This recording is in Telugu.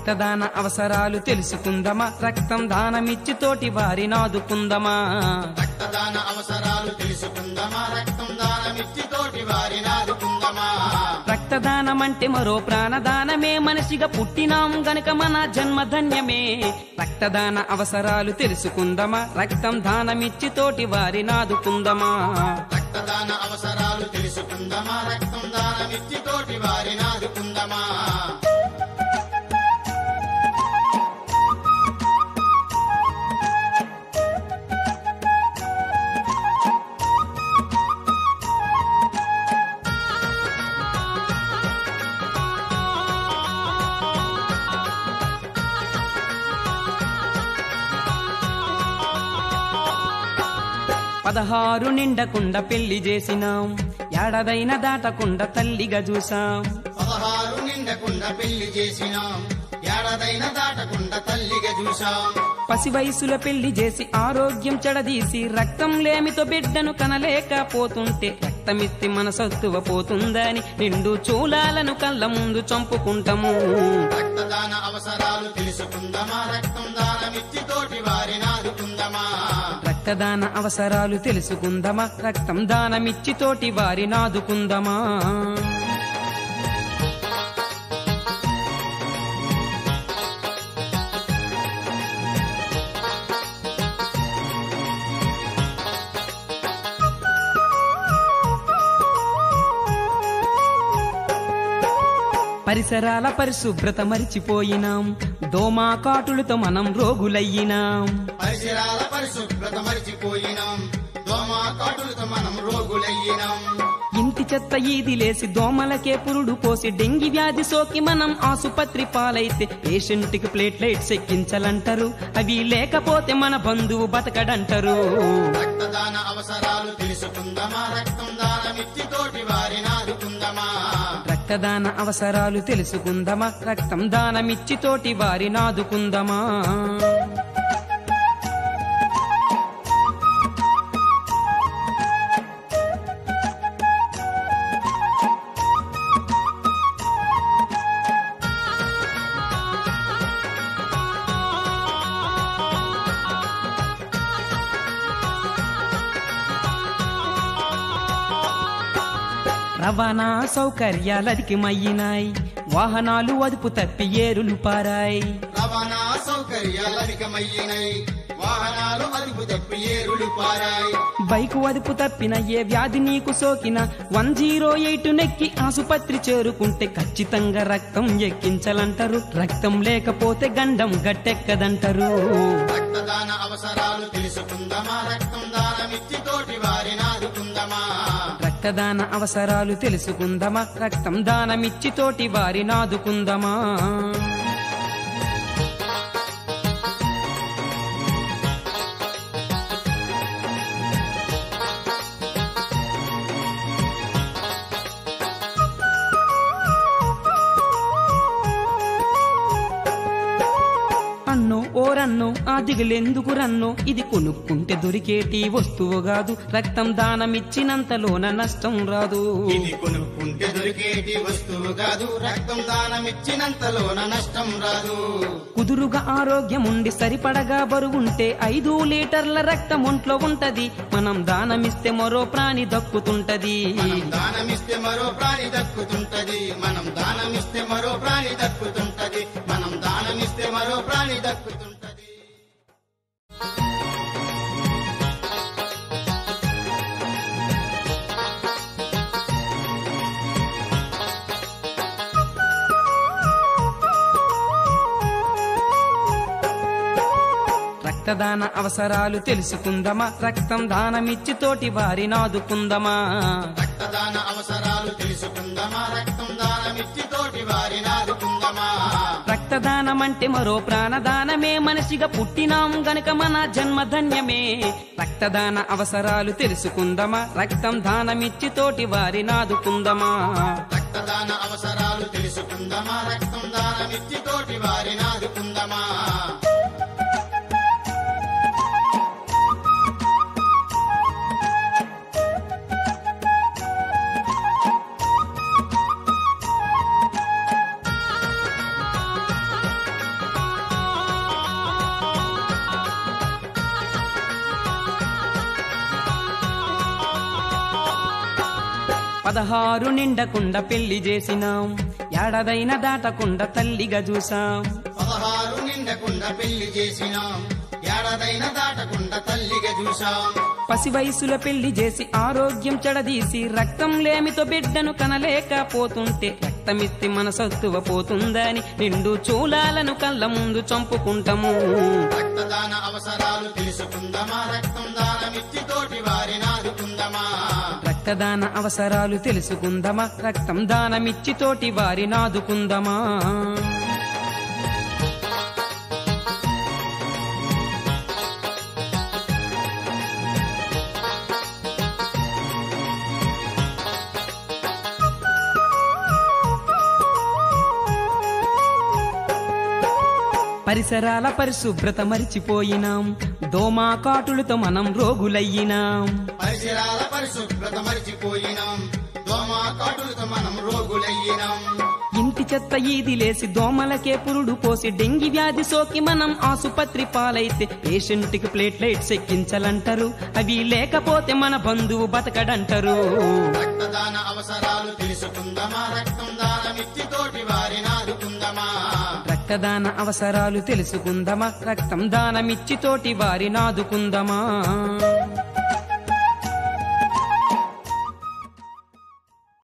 రక్తదాన అవసరాలు తెలుసుకుందమా రక్తం దానమిచ్చి తోటి వారిని ఆదుకుందమా రక్తదాన అవసరాలు తెలుసుకుందమా రక్తం దానమిచ్చి తోటి వారిని ఆదుకుందమా రక్తదానం అంటే మరో ప్రాణదానమే మనిషిగా పుట్టినాం గనుక మన జన్మధన్యమే రక్తదాన అవసరాలు తెలుసుకుందమా రక్తం దానమిచ్చి తోటి వారిని ఆదుకుందమా రక్తదాన అవసరాలు తెలుసుకుందమా రక్తం దానమిచ్చి తోటి వారిని ఆదుకుందమా పదహారు నిండకుండా పెళ్లి చేసినాం ఏడాదైన దాటకుండా తల్లిగా చూసాం పదహారు నిండకుండా పెళ్లి చేసినాం ఏడాదైన దాటకుండా తల్లిగా చూశాం పసి వయసులో పెళ్లి చేసి ఆరోగ్యం చెడదీసి రక్తం లేమితో బిడ్డను కనలేకపోతుంటే రక్తమిస్తే మన సత్తువ పోతుందని నిండు చూలాలను కళ్ళ ముందు చంపుకుంటాము రక్తదాన అవసరాలు తెలుసుకుందమా రక్తం దానమిచ్చి తోటి వారిని ఆదుకుందమా రక్తదాన అవసరాలు తెలుసుకుందమా రక్తం దానమిచ్చి తోటి వారి నాదుకుందమా పరిసరాల పరిశుభ్రత మరిచిపోయినాం దోమా కాటులతో మనం రోగులయ్యినాం పరిసరాల పరిశుభ్రత మరిచిపోయినాం దోమ కాటులతో మనం రోగులయ్యినాం ఇంటి చెత్త ఈది లేసి దోమలకే పురుడు పోసి డెంగి వ్యాధి సోకి మనం ఆసుపత్రి పాలైతే పేషెంట్ కి ప్లేట్లైట్స్ ఎక్కించాలంటారు అవి లేకపోతే మన బంధువు బతకడంటారు రక్తదాన అవసరాలు తెలుసుకుందమా రక్తం దానమిచ్చి తోటి వారిని ఆదుకుందమా రక్తదాన అవసరాలు తెలుసుకుందమా రక్తం దానమిచ్చి తోటి వారి నాదుకుందమా రవాణా సౌకర్యాలు అధికమయ్యినాయి వాహనాలు అదుపు తప్పి ఏరులు పారాయి రవాణా సౌకర్యాలు అధికమయ్యినాయి వాహనాలు అదుపు తప్పి ఏరులు పారాయి బైకు అదుపు తప్పిన ఏ వ్యాధి నీకు సోకిన వన్ జీరో ఎయిట్ నెక్కి ఆసుపత్రి చేరుకుంటే ఖచ్చితంగా రక్తం ఎక్కించాలంటారు రక్తం లేకపోతే గండం గట్టెక్కదంటారు రక్తదాన అవసరాలు తెలుసుకుందమా రక్తం దానమిచ్చి తోటి వారిని ఆదుకుందమా రక్తదాన అవసరాలు తెలుసుకుందమా రక్తం దానమిచ్చి తోటి వారి నాదుకుందమా అన్నో ఓరన్నో ఆ దిగులెందుకు రన్నో ఇది కొనుక్కుంటే దొరికేటి వస్తువు కాదు రక్తం దానమిచ్చినంతలోన నష్టం రాదు ఇది కొనుక్కుంటే దొరికేటి వస్తువు కాదు రక్తం దానమిచ్చినంతలోన నష్టం రాదు కుదురుగా ఆరోగ్యం ఉండి సరిపడగా బరువుంటే ఐదు లీటర్ల రక్తం ఒంట్లో ఉంటది మనం దానమిస్తే మరో ప్రాణి దక్కుతుంటది మనం దానమిస్తే మరో ప్రాణి దక్కుతుంటది మనం దానమిస్తే మరో ప్రాణి దక్కుతుంటది మనం దానమిస్తే మరో ప్రాణి దక్కుతుంటది రక్తదాన అవసరాలు తెలుసుకుందమా రక్తం దానమిచ్చి తోటి వారి నాదుకుందమా రక్తదాన అవసరాలు తెలుసుకుందమా రక్తం దానమిచ్చి తోటి వారిని ఆదుకుందమా రక్తదానం అంటే మరో ప్రాణదానమే మనిషిగా పుట్టినాం గనుక మన జన్మధన్యమే రక్తదాన అవసరాలు తెలుసుకుందమా రక్తం దానమిచ్చి తోటి వారి నాదుకుందమా రక్తదాన అవసరాలు తెలుసుకుందమా రక్తం దానమిచ్చి తోటి వారిని ఆదుకుందమా పదహారు నిండకుండా పెళ్లి చేసినాం ఏడాదైన దాటకుండా తల్లిగా చూసాం పదహారు నిండకుండా పెళ్లి చేసినాం ఏడాదైన దాటకుండా తల్లిగా చూశాం పసి వయసులో పెళ్లి చేసి ఆరోగ్యం చెడదీసి రక్తం లేమితో బిడ్డను కనలేకపోతుంటే రక్తమిస్తే మన సత్తువ పోతుందని నిండు చూలాలను కళ్ళ ముందు చంపుకుంటాము రక్తదాన అవసరాలు తెలుసుకుందమా రక్తం దానమిచ్చి తోటి వారిని ఆదుకుందమా రక్తదాన అవసరాలు తెలుసుకుందమా రక్తం దానమిచ్చి తోటి వారి నాదుకుందమా పరిసరాల పరిశుభ్రత మరిచిపోయినాం దోమా కాటులతో మనం రోగులయ్యినాం పరిసరాల పరిశుభ్రత మరిచిపోయినాం దోమ కాటులతో మనం రోగులయ్యినాం ఇంటి చెత్త ఈది లేసి దోమలకే పురుడు పోసి డెంగి వ్యాధి సోకి మనం ఆసుపత్రి పాలైతే పేషెంట్ కి ప్లేట్లైట్స్ ఎక్కించాలంటారు అవి లేకపోతే మన బంధువు బతకడంటారు రక్తదాన అవసరాలు తెలుసుకుందమా రక్తం దానమిచ్చి తోటి వారిని ఆదుకుందమా రక్తదాన అవసరాలు తెలుసుకుందమా రక్తం దానమిచ్చి తోటి వారి నాదుకుందమా